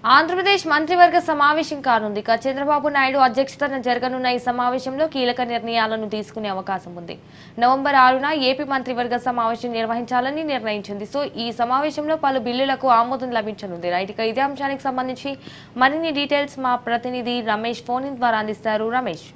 ఆంధ్రప్రదేశ్ మంత్రివర్గ సమావేశం కానుంది ఇక చంద్రబాబు నాయుడు అధ్యక్షతన జరగనున్న ఈ సమావేశంలో కీలక నిర్ణయాలను తీసుకునే అవకాశం ఉంది నవంబర్ ఆరున ఏపీ మంత్రివర్గ సమావేశం నిర్వహించాలని నిర్ణయించింది సో ఈ సమావేశంలో పలు బిల్లులకు ఆమోదం లభించనుంది రైట్ ఇక ఇదే అంశానికి సంబంధించి మరిన్ని డీటెయిల్స్ మా ప్రతినిధి రమేష్ ఫోన్ ఇన్ ద్వారా అందిస్తారు రమేష్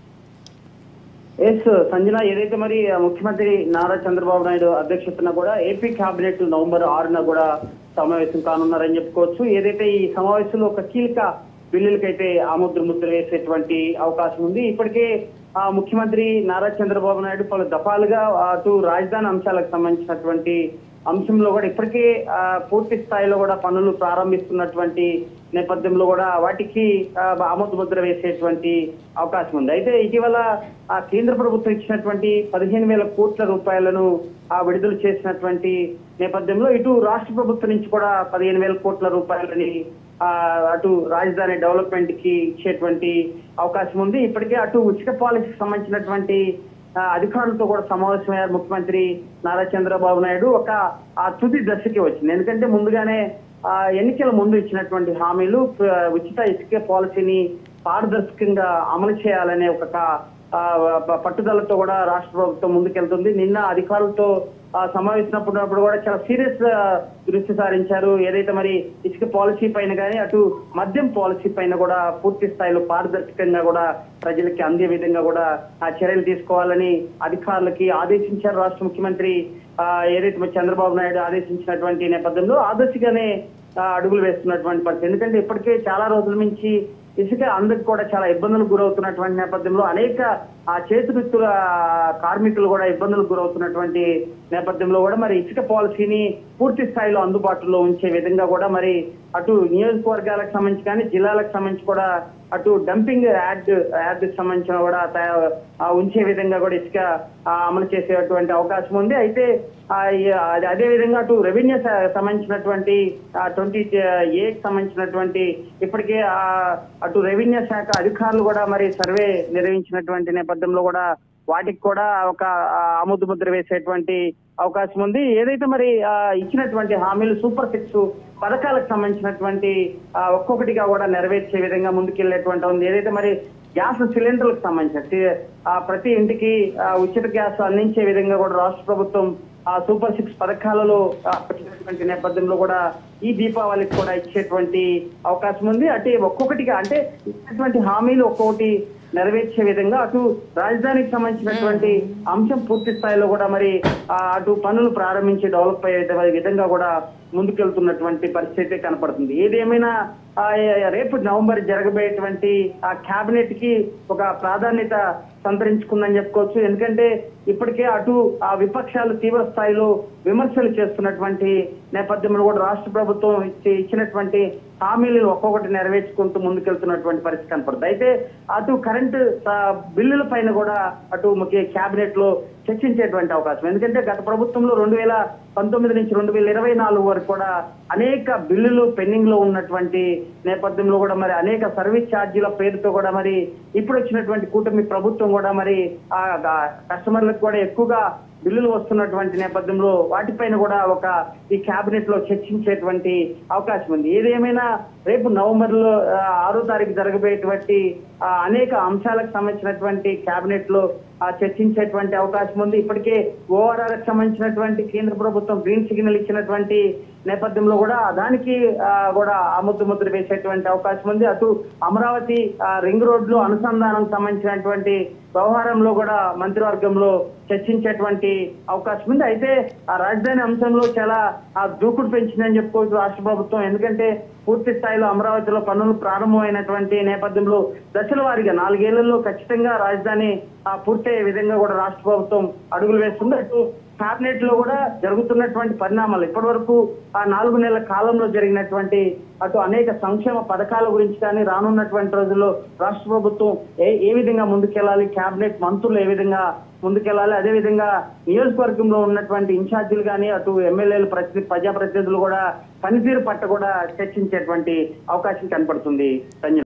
ఎస్ సంజన ఏదైతే మరి ముఖ్యమంత్రి నారా చంద్రబాబు నాయుడు అధ్యక్షతన కూడా ఏపీ కేబినెట్ నవంబర్ ఆరున కూడా సమావేశం కానున్నారని చెప్పుకోవచ్చు ఏదైతే ఈ సమావేశంలో ఒక కీలక బిల్లులకైతే ఆముద్ర ముద్ర వేసేటువంటి అవకాశం ఉంది ఇప్పటికే ఆ ముఖ్యమంత్రి నారా చంద్రబాబు నాయుడు పలు దఫాలుగా అటు రాజధాని అంశాలకు సంబంధించినటువంటి అంశంలో కూడా ఇప్పటికే ఆ, పూర్తి స్థాయిలో కూడా పనులు ప్రారంభిస్తున్నటువంటి నేపథ్యంలో కూడా వాటికి ఆ, ఆమోద ముద్ర వేసేటువంటి అవకాశం ఉంది అయితే ఇటీవల ఆ కేంద్ర ప్రభుత్వం ఇచ్చినటువంటి పదిహేను వేల కోట్ల రూపాయలను ఆ విడుదల చేసినటువంటి నేపథ్యంలో ఇటు రాష్ట్ర ప్రభుత్వం నుంచి కూడా పదిహేను వేల కోట్ల రూపాయలని ఆ, అటు రాజధాని డెవలప్మెంట్ కి ఇచ్చేటువంటి అవకాశం ఉంది ఇప్పటికే అటు ఉచిత పాలసీకి సంబంధించినటువంటి ఆ, అధికారులతో కూడా సమావేశమయ్యారు ముఖ్యమంత్రి నారా చంద్రబాబు నాయుడు ఒక ఆ తుది దశకి వచ్చింది ఎందుకంటే ముందుగానే ఆ, ఎన్నికల ముందు ఇచ్చినటువంటి హామీలు ఆ, ఉచిత ఇసుక పాలసీని పారదర్శకంగా అమలు చేయాలనే ఒక క- ఆ, ప- పట్టుదలతో కూడా రాష్ట్ర ప్రభుత్వం ముందుకెళ్తుంది నిన్న అధికారులతో ఆ, సమావేశినప్పుడు కూడా చాలా సీరియస్ దృష్టి సారించారు ఏదైతే మరి ఇసుక పాలసీ పైన కానీ అటు మద్యం పాలసీ పైన కూడా పూర్తి స్థాయిలో పారదర్శకంగా కూడా ప్రజలకి అందే విధంగా కూడా ఆ చర్యలు తీసుకోవాలని అధికారులకి ఆదేశించారు రాష్ట్ర ముఖ్యమంత్రి ఆ, ఏదైతే మరి చంద్రబాబు నాయుడు ఆదేశించినటువంటి నేపథ్యంలో ఆదర్శగానే ఆ, అడుగులు వేస్తున్నటువంటి పరిస్థితి ఎందుకంటే ఇప్పటికే చాలా రోజుల నుంచి ఇసుక అందరికి కూడా చాలా ఇబ్బందులకు గురవుతున్నటువంటి నేపథ్యంలో అనేక ఆ చేతి వృత్తుల కార్మికులు కూడా ఇబ్బందులకు గురవుతున్నటువంటి నేపథ్యంలో కూడా మరి ఇసుక పాలసీని పూర్తి స్థాయిలో అందుబాటులో ఉంచే విధంగా కూడా మరి అటు నియోజకవర్గాలకు సంబంధించి కానీ జిల్లాలకు సంబంధించి కూడా అటు డంపింగ్ యాడ్ యాడ్ సంబంధించిన కూడా తయా- ఆ ఉంచే విధంగా కూడా ఇసుక ఆ, అమలు చేసేటువంటి అవకాశం ఉంది అయితే ఆ, ఈ- అదే- అదే విధంగా అటు రెవెన్యూ స- సంబంధించినటువంటి ట్వంటీ ఏ సంబంధించినటువంటి ఇప్పటికే ఆ, అటు రెవెన్యూ శాఖ అధికారులు కూడా మరి సర్వే నిర్వహించినటువంటి నేపథ్యంలో కూడా వాటికి కూడా ఒక ఆ, ఆమోద ముద్ర వేసేటువంటి అవకాశం ఉంది ఏదైతే మరి ఆ, ఇచ్చినటువంటి హామీలు సూపర్ సిక్స్ పథకాలకు సంబంధించినటువంటి ఆ, ఒక్కొక్కటిగా కూడా నెరవేర్చే విధంగా ముందుకెళ్లేటువంటి ఉంది ఏదైతే మరి గ్యాస్ సిలిండర్లకు సంబంధించి ఆ, ప్రతి ఇంటికి ఆ, ఉచిత గ్యాస్ అందించే విధంగా కూడా రాష్ట్ర ప్రభుత్వం ఆ సూపర్ సిక్స్ పథకాలలో ఆ, పెట్టినటువంటి నేపథ్యంలో కూడా ఈ దీపావళికి కూడా ఇచ్చేటువంటి అవకాశం ఉంది అంటే ఒక్కొక్కటిగా అంటే ఇచ్చినటువంటి హామీలు ఒక్కొక్కటి నెరవేర్చే విధంగా అటు రాజధానికి సంబంధించినటువంటి అంశం పూర్తి స్థాయిలో కూడా మరి ఆ, అటు పనులు ప్రారంభించి డెవలప్ అయ్యే విధంగా కూడా ముందుకెళ్తున్నటువంటి పరిస్థితి కనపడుతుంది ఏదేమైనా ఆ, రేపు నవంబర్ జరగబోయేటువంటి ఆ కేబినెట్ కి ఒక ప్రాధాన్యత సంతరించుకుందని చెప్పుకోవచ్చు ఎందుకంటే ఇప్పటికే అటు ఆ విపక్షాలు తీవ్ర స్థాయిలో విమర్శలు చేస్తున్నటువంటి నేపథ్యంలో కూడా రాష్ట్ర ప్రభుత్వం ఇచ్చి ఇచ్చినటువంటి హామీలను ఒక్కొక్కటి నెరవేర్చుకుంటూ ముందుకెళ్తున్నటువంటి పరిస్థితి కనపడుతుంది అయితే అటు కరెంటు ఆ, బిల్లుల పైన కూడా అటు ముఖ్య కేబినెట్ లో చర్చించేటువంటి అవకాశం ఎందుకంటే గత ప్రభుత్వంలో రెండు వేల పంతొమ్మిది నుంచి రెండు వేల ఇరవై నాలుగు వరకు కూడా అనేక బిల్లులు పెండింగ్ లో ఉన్నటువంటి నేపథ్యంలో కూడా మరి అనేక సర్వీస్ ఛార్జీల పేరుతో కూడా మరి ఇప్పుడు వచ్చినటువంటి కూటమి ప్రభుత్వం కూడా మరి ఆ ఆ కస్టమర్లకు కూడా ఎక్కువగా బిల్లులు వస్తున్నటువంటి నేపథ్యంలో వాటిపైన కూడా ఒక ఈ కేబినెట్ లో చర్చించేటువంటి అవకాశం ఉంది ఏదేమైనా రేపు నవంబర్ లో ఆ, ఆరో తారీఖు జరగబోయేటువంటి ఆ, అనేక అంశాలకు సంబంధించినటువంటి కేబినెట్ లో ఆ, చర్చించేటువంటి అవకాశం ఉంది ఇప్పటికే ఓఆర్ఆర్ కి సంబంధించినటువంటి కేంద్ర ప్రభుత్వం గ్రీన్ సిగ్నల్ ఇచ్చినటువంటి నేపథ్యంలో కూడా దానికి ఆ, కూడా ఆముద్దు ముద్ర వేసేటువంటి అవకాశం ఉంది అటు అమరావతి ఆ, రింగ్ రోడ్ లో అనుసంధానం సంబంధించినటువంటి వ్యవహారంలో కూడా మంత్రివర్గంలో చర్చించేటువంటి అవకాశం ఉంది అయితే ఆ రాజధాని అంశంలో చాలా ఆ దూకుడు పెంచిందని చెప్పుకోవచ్చు రాష్ట్ర ప్రభుత్వం ఎందుకంటే పూర్తి స్థాయిలో అమరావతిలో పనులు ప్రారంభమైనటువంటి నేపథ్యంలో దశల వారీగా నాలుగేళ్లలో ఖచ్చితంగా రాజధాని ఆ, పూర్తయ్యే విధంగా కూడా రాష్ట్ర ప్రభుత్వం అడుగులు వేస్తుంది అటు కేబినెట్ లో కూడా జరుగుతున్నటువంటి పరిణామాలు ఇప్పటి వరకు ఆ నాలుగు నెలల కాలంలో జరిగినటువంటి అటు అనేక సంక్షేమ పథకాల గురించి కానీ రానున్నటువంటి రోజుల్లో రాష్ట్ర ప్రభుత్వం ఏ ఏ విధంగా ముందుకెళ్లాలి కేబినెట్ మంత్రులు ఏ విధంగా ముందుకెళ్లాలి అదే విధంగా నియోజకవర్గంలో ఉన్నటువంటి ఇన్ఛార్జీలు కానీ అటు ఎమ్మెల్యేలు ప్రతి ప్రజాప్రతినిధులు కూడా పనితీరు పట్ల కూడా చర్చించేటువంటి అవకాశం కనపడుతుంది ధన్యవాదాలు